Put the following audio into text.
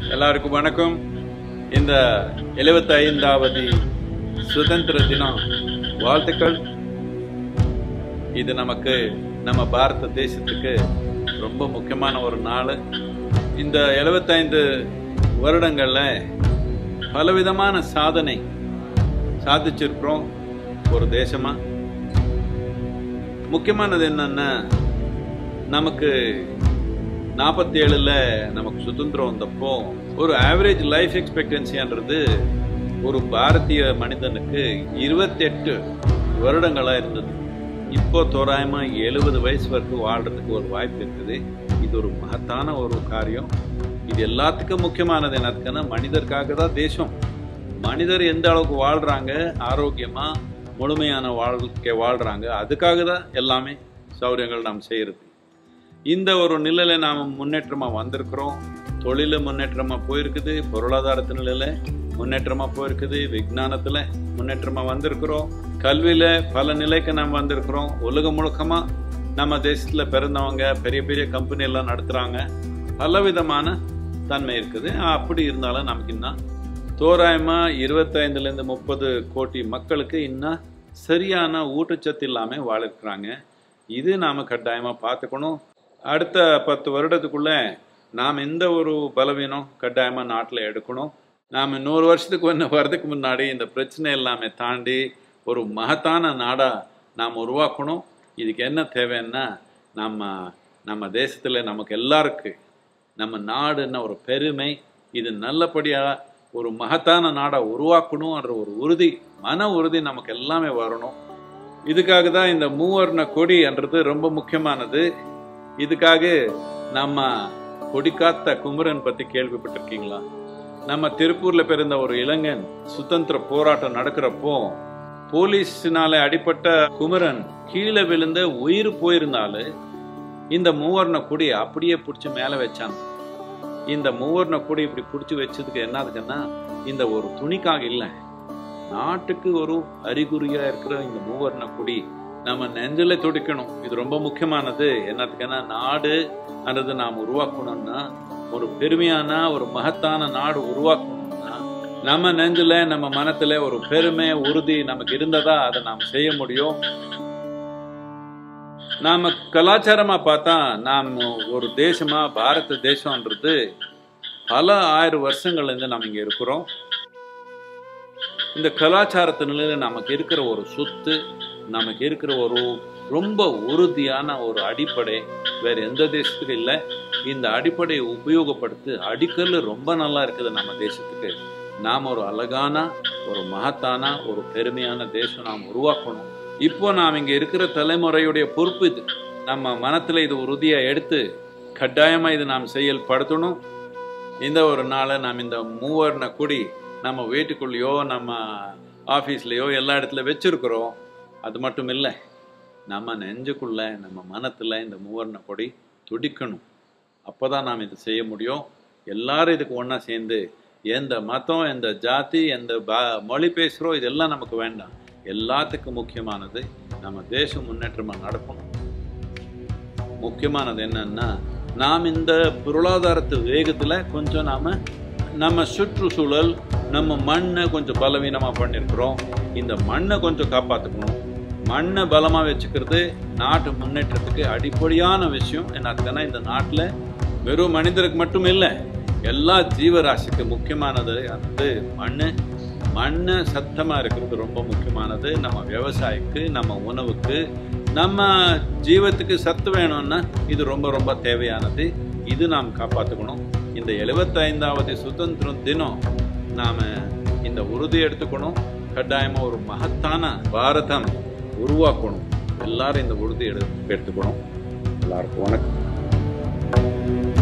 எல்லாருக்கும் வணக்கம் இந்த எழுபத்தி ஐந்தாவது சுதந்திர தினம் வாழ்த்துக்கள் இது நமக்கு நம்ம பாரத தேசத்துக்கு ரொம்ப முக்கியமான ஒரு நாள் இந்த எழுபத்தைந்து வருடங்கள்ல பலவிதமான சாதனை சாதிச்சிருக்கிறோம் ஒரு தேசமா முக்கியமானது என்னன்னா நமக்கு நாற்பத்தி ஏழுல நமக்கு சுதந்திரம் வந்தப்போ ஒரு ஆவரேஜ் லைஃப் எக்ஸ்பெக்டன்சின்றது ஒரு பாரதிய மனிதனுக்கு இருபத்தெட்டு வருடங்களா இருந்தது இப்போ தோராயமா எழுபது வயசு வரைக்கும் வாழ்றதுக்கு ஒரு வாய்ப்பு இருக்குது இது ஒரு மகத்தான ஒரு காரியம் இது எல்லாத்துக்கும் முக்கியமானது என்னதுக்குன்னா மனிதருக்காக தான் தேசம் மனிதர் எந்த அளவுக்கு வாழ்றாங்க ஆரோக்கியமா முழுமையான வாழ்க்கை வாழ்றாங்க அதுக்காக தான் எல்லாமே சௌரியங்கள் நாம் செய்யறது இந்த ஒரு நிலையில நாம் முன்னேற்றமா வந்திருக்கிறோம் தொழில முன்னேற்றமா போயிருக்குது பொருளாதாரத்து நிலையில முன்னேற்றமா போயிருக்குது விஞ்ஞானத்துல முன்னேற்றமா வந்திருக்கிறோம் கல்வியில பல நிலைக்கு நாம் வந்திருக்கிறோம் உலகம் முழுக்கமா நம்ம தேசத்துல பிறந்தவங்க பெரிய பெரிய கம்பெனி எல்லாம் நடத்துறாங்க பலவிதமான தன்மை இருக்குது அப்படி இருந்தாலும் நமக்கு இன்னும் தோராயமா இருபத்தைந்துல இருந்து முப்பது கோடி மக்களுக்கு இன்னும் சரியான ஊட்டச்சத்து இல்லாம வாழிருக்கிறாங்க இது நாம கட்டாயமா பார்த்துக்கணும் அடுத்த பத்து வருடத்துக்குள்ள நாம் எந்த ஒரு பலவீனம் கட்டாயமா நாட்டில் எடுக்கணும் நாம் நூறு வருஷத்துக்கு ஒன்று வர்றதுக்கு முன்னாடி இந்த பிரச்சனை எல்லாமே தாண்டி ஒரு மகத்தான நாடா நாம் உருவாக்கணும் இதுக்கு என்ன தேவைன்னா நம்ம நம்ம தேசத்தில் நமக்கு எல்லாருக்கு நம்ம நாடுன்னு ஒரு பெருமை இது நல்லபடியாக ஒரு மகத்தான நாடை உருவாக்கணும்ன்ற ஒரு உறுதி மன உறுதி நமக்கு எல்லாமே வரணும் இதுக்காக தான் இந்த மூவர்ண கொடின்றது ரொம்ப முக்கியமானது இதுக்காக நம்ம கொடிக்காத்த குமரன் பத்தி கேள்விப்பட்டிருக்கீங்களா நம்ம திருப்பூர்ல பிறந்த ஒரு இளைஞன் சுதந்திர போராட்டம் நடக்கிறப்போ போலீஸினால அடிப்பட்ட குமரன் கீழே விழுந்து உயிர் போயிருந்தாலும் இந்த மூவர்ண கொடி அப்படியே பிடிச்சி மேல வச்சாங்க இந்த மூவர்ண கொடி இப்படி பிடிச்சி வச்சதுக்கு என்னதுக்குன்னா இந்த ஒரு துணிக்காக இல்லை நாட்டுக்கு ஒரு அறிகுறியா இருக்கிற இந்த மூவர்ண கொடி நம்ம நெஞ்சில துடிக்கணும் இது ரொம்ப முக்கியமானது என்னத்துக்குன்னா நாடு அல்லது நாம் உருவாக்கணும்னா ஒரு பெருமையான ஒரு மகத்தான நாடு உருவாக்கணும்னா நம்ம நெஞ்சில நம்ம மனத்துல ஒரு பெருமை உறுதி நமக்கு இருந்ததா அதை நாம் செய்ய முடியும் நாம கலாச்சாரமா பார்த்தா நாம் ஒரு தேசமா பாரத தேசம்ன்றது பல ஆயிரம் வருஷங்கள்ல இருந்து நம்ம இங்க இருக்கிறோம் இந்த கலாச்சாரத்தினில நமக்கு இருக்கிற ஒரு சொத்து நமக்கு இருக்கிற ஒரு ரொம்ப உறுதியான ஒரு அடிப்படை வேற எந்த தேசத்துக்கு இல்லை இந்த அடிப்படையை உபயோகப்படுத்தி அடிக்கல் ரொம்ப நல்லா இருக்குது நம்ம தேசத்துக்கு நாம் ஒரு அழகான ஒரு மகத்தான ஒரு பெருமையான தேசம் நாம் உருவாக்கணும் இப்போ நாம் இங்க இருக்கிற தலைமுறையுடைய பொறுப்பு இது நம்ம மனத்துல இது உறுதியா எடுத்து கட்டாயமா இது நாம் செயல்படுத்தணும் இந்த ஒரு நாளை நாம் இந்த மூவர்ண கொடி நம்ம வீட்டுக்குள்ளேயோ நம்ம ஆஃபீஸ்லேயோ எல்லா இடத்துல வச்சிருக்கிறோம் அது மட்டும் இல்லை நம்ம நெஞ்சுக்குள்ள நம்ம மனத்தில் இந்த மூவர்ண கொடி துடிக்கணும் அப்போ தான் நாம் இது செய்ய முடியும் எல்லாரும் இதுக்கு ஒன்றா சேர்ந்து எந்த மதம் எந்த ஜாதி எந்த பா மொழி பேசுகிறோம் இதெல்லாம் நமக்கு வேண்டாம் எல்லாத்துக்கும் முக்கியமானது நம்ம தேசம் முன்னேற்றமாக நடக்கணும் முக்கியமானது என்னன்னா நாம் இந்த பொருளாதாரத்து வேகத்தில் கொஞ்சம் நாம் நம்ம சுற்றுச்சூழல் நம்ம மண்ணை கொஞ்சம் பலவீனமாக பண்ணியிருக்கிறோம் இந்த மண்ணை கொஞ்சம் காப்பாற்றிக்கணும் மண்ணை பலமாக வச்சுக்கிறது நாட்டு முன்னேற்றத்துக்கு அடிப்படையான விஷயம் என்னதுன்னா இந்த நாட்டில் வெறும் மனிதருக்கு மட்டும் இல்லை எல்லா ஜீவராசிக்கு முக்கியமானது வந்து மண் மண் சத்தமாக இருக்கிறது ரொம்ப முக்கியமானது நம்ம விவசாயிக்கு நம்ம உணவுக்கு நம்ம ஜீவத்துக்கு சத்து வேணும்னா இது ரொம்ப ரொம்ப தேவையானது இது நாம் காப்பாற்றுக்கணும் இந்த எழுபத்தைந்தாவது சுதந்திர தினம் நாம் இந்த உறுதி எடுத்துக்கணும் கட்டாயமாக ஒரு மகத்தான பாரதம் உருவாக்கணும் எல்லாரும் இந்த உறுதி எடு எடுத்துக்கணும் எல்லாருக்கும் வணக்கம்